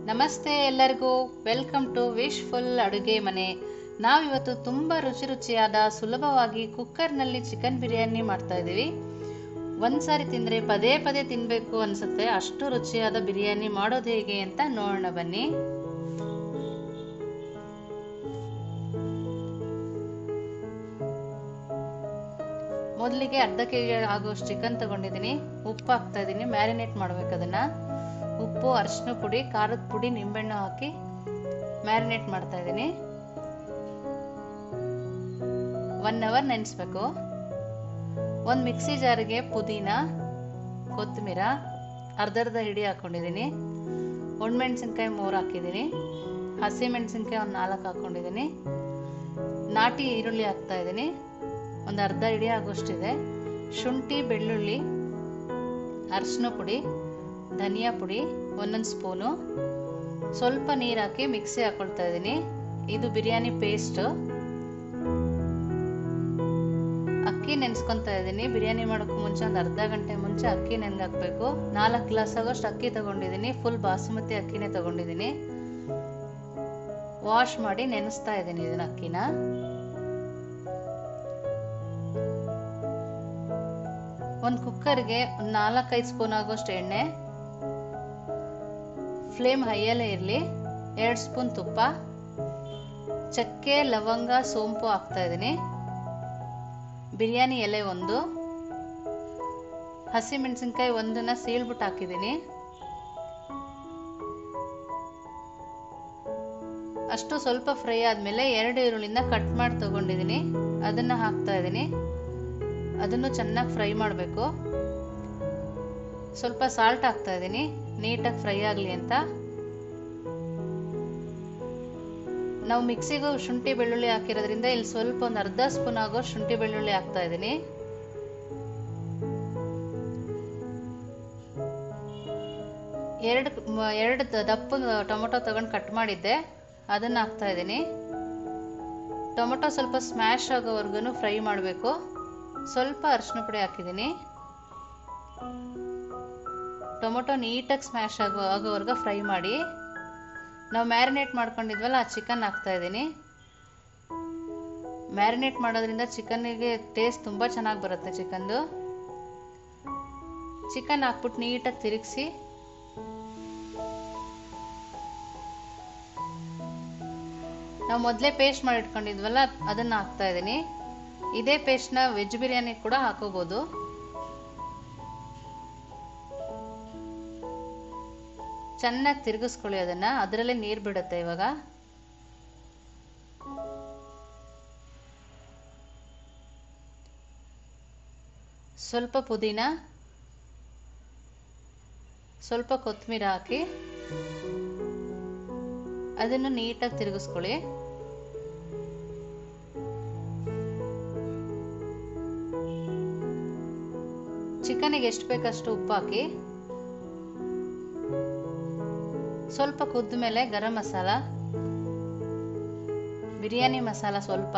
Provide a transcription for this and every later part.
ನಮಸ್ತೆ ಎಲ್ಲರಿಗೂ welcome to wish full ಅಡುಗೆ ಮನೆ ನಾವಿವತ್ತು ತುಂಬ ರುಚಿ ರುಚಿಯಾದ ಸುಲಭವಾಗಿ ಕುಕ್ಕರ್ನಲ್ಲಿ ಚಿಕನ್ ಬಿರಿಯಾನಿ ಮಾಡ್ತಾ ಇದ್ದೀವಿ ಒಂದ್ಸಾರಿ ತಿಂದರೆ ಪದೇ ಪದೇ ತಿನ್ನಬೇಕು ಅನ್ಸುತ್ತೆ ಅಷ್ಟು ರುಚಿಯಾದ ಬಿರಿಯಾನಿ ಮಾಡೋದು ಹೇಗೆ ಅಂತ ನೋಡೋಣ ಬನ್ನಿ ಮೊದಲಿಗೆ ಅರ್ಧ ಕೆ ಜಿ ಆಗುವಷ್ಟು ಚಿಕನ್ ತಗೊಂಡಿದ್ದೀನಿ ಉಪ್ಪು ಹಾಕ್ತಾ ಇದ್ದೀನಿ ಮ್ಯಾರಿನೇಟ್ ಮಾಡ್ಬೇಕು ಅದನ್ನ ಉಪ್ಪು ಅರಿಶಿನ ಪುಡಿ ಖಾರದ ಪುಡಿ ನಿಂಬೆಹಣ್ಣು ಹಾಕಿ ಮ್ಯಾರಿನೇಟ್ ಮಾಡ್ತಾ ಇದ್ದೀನಿ ಒನ್ ಅವರ್ ನೆನೆಸ್ಬೇಕು ಒಂದು ಮಿಕ್ಸಿ ಜಾರಿಗೆ ಪುದೀನ ಕೊತ್ತಂಬರ ಅರ್ಧ ಅರ್ಧ ಹಿಡಿ ಹಾಕೊಂಡಿದ್ದೀನಿ ಒಣಮೆಣ್ಸಿನ್ಕಾಯಿ ಮೂರು ಹಾಕಿದ್ದೀನಿ ಹಸಿಮೆಣ್ಸಿನ್ಕಾಯಿ ಒಂದು ನಾಲ್ಕು ಹಾಕ್ಕೊಂಡಿದ್ದೀನಿ ನಾಟಿ ಈರುಳ್ಳಿ ಹಾಕ್ತಾ ಇದ್ದೀನಿ ಒಂದು ಅರ್ಧ ಹಿಡಿ ಆಗೋಷ್ಟಿದೆ ಶುಂಠಿ ಬೆಳ್ಳುಳ್ಳಿ ಅರಿಶಿನ ಪುಡಿ ಧನಿಯಾ ಪುಡಿ ಒಂದೊಂದು ಸ್ಪೂನು ಸ್ವಲ್ಪ ನೀರು ಹಾಕಿ ಮಿಕ್ಸಿ ಹಾಕೊಳ್ತಾ ಇದ್ದೀನಿ ಇದು ಬಿರಿಯಾನಿ ಪೇಸ್ಟ್ ಅಕ್ಕಿ ನೆನೆಸ್ಕೊತಾ ಇದ್ದೀನಿ ಬಿರಿಯಾನಿ ಮಾಡೋಕ್ಕೂ ಮುಂಚೆ ಒಂದು ಅರ್ಧ ಗಂಟೆ ಮುಂಚೆ ಅಕ್ಕಿ ನೆನೆಗಾಕಬೇಕು ನಾಲ್ಕು ಗ್ಲಾಸ್ ಆಗೋಷ್ಟು ಅಕ್ಕಿ ತಗೊಂಡಿದ್ದೀನಿ ಫುಲ್ ಬಾಸುಮತಿ ಅಕ್ಕಿನೇ ತಗೊಂಡಿದ್ದೀನಿ ವಾಶ್ ಮಾಡಿ ನೆನೆಸ್ತಾ ಇದ್ದೀನಿ ಇದನ್ನ ಅಕ್ಕಿನ ಒಂದು ಕುಕ್ಕರ್ಗೆ ಒಂದು ನಾಲ್ಕೈದು ಸ್ಪೂನ್ ಆಗೋಷ್ಟು ಎಣ್ಣೆ ಫ್ಲೇಮ್ ಹೈಯಲ್ಲೇ ಇರಲಿ ಎರಡು ಸ್ಪೂನ್ ತುಪ್ಪ ಚಕ್ಕೆ ಲವಂಗ ಸೋಂಪು ಹಾಕ್ತಾ ಇದ್ದೀನಿ ಬಿರಿಯಾನಿ ಎಲೆ ಒಂದು ಹಸಿಮೆಣಸಿನ್ಕಾಯಿ ಒಂದನ್ನ ಸೀಳ್ಬಿಟ್ಟು ಹಾಕಿದ್ದೀನಿ ಅಷ್ಟು ಸ್ವಲ್ಪ ಫ್ರೈ ಆದಮೇಲೆ ಎರಡು ಈರುಳ್ಳಿನ ಕಟ್ ಮಾಡಿ ತಗೊಂಡಿದ್ದೀನಿ ಅದನ್ನು ಹಾಕ್ತಾ ಇದ್ದೀನಿ ಅದನ್ನು ಚೆನ್ನಾಗಿ ಫ್ರೈ ಮಾಡಬೇಕು ಸ್ವಲ್ಪ ಸಾಲ್ಟ್ ಹಾಕ್ತಾ ಇದ್ದೀನಿ ನೀಟಾಗಿ ಫ್ರೈ ಆಗಲಿ ಅಂತ ನಾವು ಮಿಕ್ಸಿಗೂ ಶುಂಠಿ ಬೆಳ್ಳುಳ್ಳಿ ಹಾಕಿರೋದ್ರಿಂದ ಇಲ್ಲಿ ಸ್ವಲ್ಪ ಒಂದು ಅರ್ಧ ಸ್ಪೂನ್ ಆಗೋ ಶುಂಠಿ ಬೆಳ್ಳುಳ್ಳಿ ಹಾಕ್ತಾ ಇದ್ದೀನಿ ಎರಡು ಎರಡು ದಪ್ಪ ಟೊಮೊಟೊ ತಗೊಂಡು ಕಟ್ ಮಾಡಿದ್ದೆ ಅದನ್ನು ಹಾಕ್ತಾ ಇದ್ದೀನಿ ಟೊಮೊಟೊ ಸ್ವಲ್ಪ ಸ್ಮ್ಯಾಶ್ ಆಗೋವರೆಗೂ ಫ್ರೈ ಮಾಡಬೇಕು ಸ್ವಲ್ಪ ಅರಿಶಿನ ಪುಡಿ ಹಾಕಿದ್ದೀನಿ ಟೊಮೊಟೊ ನೀಟಾಗಿ ಸ್ಮ್ಯಾಶ್ ಆಗೋ ಆಗೋವರೆಗೂ ಫ್ರೈ ಮಾಡಿ ನಾವು ಮ್ಯಾರಿನೇಟ್ ಮಾಡ್ಕೊಂಡಿದ್ವಲ್ಲ ಆ ಚಿಕನ್ ಹಾಕ್ತಾ ಇದ್ದೀನಿ ಮ್ಯಾರಿನೇಟ್ ಮಾಡೋದ್ರಿಂದ ಚಿಕನ್ನಿಗೆ ಟೇಸ್ಟ್ ತುಂಬ ಚೆನ್ನಾಗಿ ಬರುತ್ತೆ ಚಿಕನ್ದು ಚಿಕನ್ ಹಾಕ್ಬಿಟ್ಟು ನೀಟಾಗಿ ತಿರುಗಿಸಿ ನಾವು ಮೊದಲೇ ಪೇಸ್ಟ್ ಮಾಡಿ ಇಟ್ಕೊಂಡಿದ್ವಲ್ಲ ಅದನ್ನು ಹಾಕ್ತಾ ಇದ್ದೀನಿ ಇದೇ ಪೇಸ್ಟ್ನ ವೆಜ್ ಬಿರಿಯಾನಿ ಕೂಡ ಹಾಕೋಬೋದು ಚೆನ್ನಾಗಿ ತಿರುಗಿಸ್ಕೊಳ್ಳಿ ಅದನ್ನು ಅದರಲ್ಲೇ ನೀರು ಬಿಡುತ್ತೆ ಇವಾಗ ಸ್ವಲ್ಪ ಪುದೀನ ಸ್ವಲ್ಪ ಕೊತ್ತಂಬರಿ ಹಾಕಿ ಅದನ್ನು ನೀಟಾಗಿ ತಿರುಗಿಸ್ಕೊಳ್ಳಿ ಚಿಕನಿಗೆ ಎಷ್ಟು ಬೇಕಷ್ಟು ಉಪ್ಪು ಹಾಕಿ ಸ್ವಲ್ಪ ಕುದ್ದ ಮೇಲೆ ಗರಂ ಮಸಾಲ ಬಿರಿಯಾನಿ ಮಸಾಲ ಸ್ವಲ್ಪ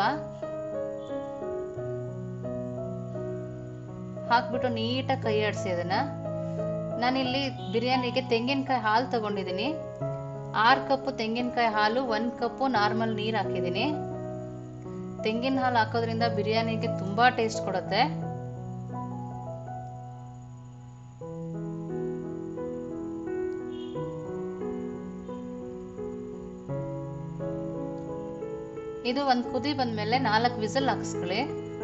ಹಾಕ್ಬಿಟ್ಟು ನೀಟಾಗಿ ಕೈ ಆಡಿಸಿ ಅದನ್ನ ನಾನಿಲ್ಲಿ ಬಿರಿಯಾನಿಗೆ ತೆಂಗಿನಕಾಯಿ ಹಾಲು ತಗೊಂಡಿದ್ದೀನಿ ಆರು ಕಪ್ಪು ತೆಂಗಿನಕಾಯಿ ಹಾಲು ಒಂದು ಕಪ್ಪು ನಾರ್ಮಲ್ ನೀರು ಹಾಕಿದ್ದೀನಿ ತೆಂಗಿನ ಹಾಲು ಹಾಕೋದ್ರಿಂದ ಬಿರಿಯಾನಿಗೆ ತುಂಬ ಟೇಸ್ಟ್ ಕೊಡುತ್ತೆ ಇದು ಒಂದು ಕುದಿ ಬಂದ್ಮೇಲೆ ನಾಲ್ಕು ವಿಸಲ್ ಹಾಕಿಸ್ಕೊಳ್ಳಿ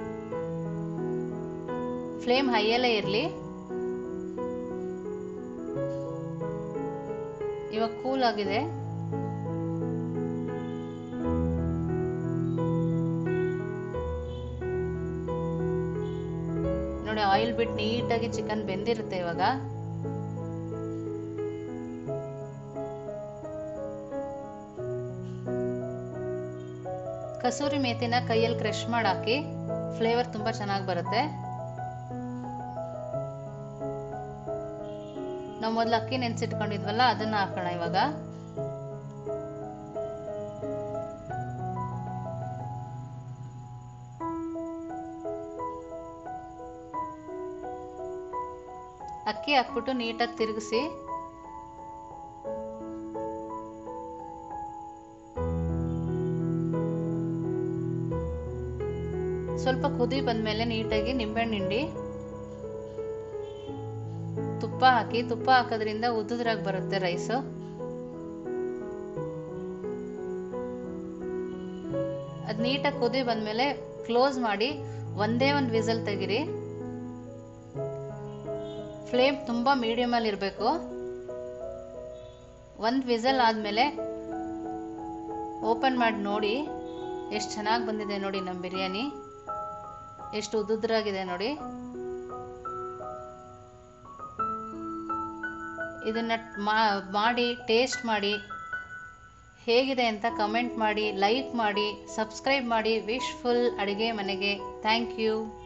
ಫ್ಲೇಮ್ ಹೈಯಲ್ಲೇ ಇರಲಿ ಇವಾಗ ಕೂಲ್ ಆಗಿದೆ ನೋಡಿ ಆಯಿಲ್ ಬಿಟ್ಟು ನೀಟಾಗಿ ಚಿಕನ್ ಬೆಂದಿರುತ್ತೆ ಇವಾಗ ಕಸೂರಿ ಮೇಥಿನ ಕೈಯಲ್ಲಿ ಕ್ರಶ್ ಮಾಡಿ ಹಾಕಿ ಫ್ಲೇವರ್ ತುಂಬಾ ಚೆನ್ನಾಗಿ ಬರುತ್ತೆ ನಾವು ಮೊದಲು ಅಕ್ಕಿ ನೆನ್ಸಿಟ್ಕೊಂಡಿದ್ವಲ್ಲ ಅದನ್ನ ಹಾಕೋಣ ಇವಾಗ ಅಕ್ಕಿ ಹಾಕ್ಬಿಟ್ಟು ನೀಟಾಗಿ ತಿರುಗಿಸಿ ಸ್ವಲ್ಪ ಕುದಿ ಬಂದಮೇಲೆ ನೀಟಾಗಿ ನಿಂಬೆಹಣ್ಣು ಹಿಂಡಿ ತುಪ್ಪ ಹಾಕಿ ತುಪ್ಪ ಹಾಕೋದ್ರಿಂದ ಉದ್ದುದ್ರಾಗಿ ಬರುತ್ತೆ ರೈಸು ಅದು ನೀಟಾಗಿ ಕುದಿ ಬಂದಮೇಲೆ ಕ್ಲೋಸ್ ಮಾಡಿ ಒಂದೇ ಒಂದು ವಿಸಲ್ ತೆಗಿರಿ ಫ್ಲೇಮ್ ತುಂಬ ಮೀಡಿಯಮಲ್ಲಿ ಇರಬೇಕು ಒಂದು ವಿಸಲ್ ಆದಮೇಲೆ ಓಪನ್ ಮಾಡಿ ನೋಡಿ ಎಷ್ಟು ಚೆನ್ನಾಗಿ ಬಂದಿದೆ ನೋಡಿ ನಮ್ಮ ಬಿರಿಯಾನಿ ಎಷ್ಟು ಉದ್ದುದ್ರಾಗಿದೆ ನೋಡಿ ಇದನ್ನ ಮಾಡಿ ಟೇಸ್ಟ್ ಮಾಡಿ ಹೇಗಿದೆ ಅಂತ ಕಮೆಂಟ್ ಮಾಡಿ ಲೈಕ್ ಮಾಡಿ ಸಬ್ಸ್ಕ್ರೈಬ್ ಮಾಡಿ ವಿಶ್ಫುಲ್ ಅಡುಗೆ ಮನೆಗೆ ಥ್ಯಾಂಕ್ ಯು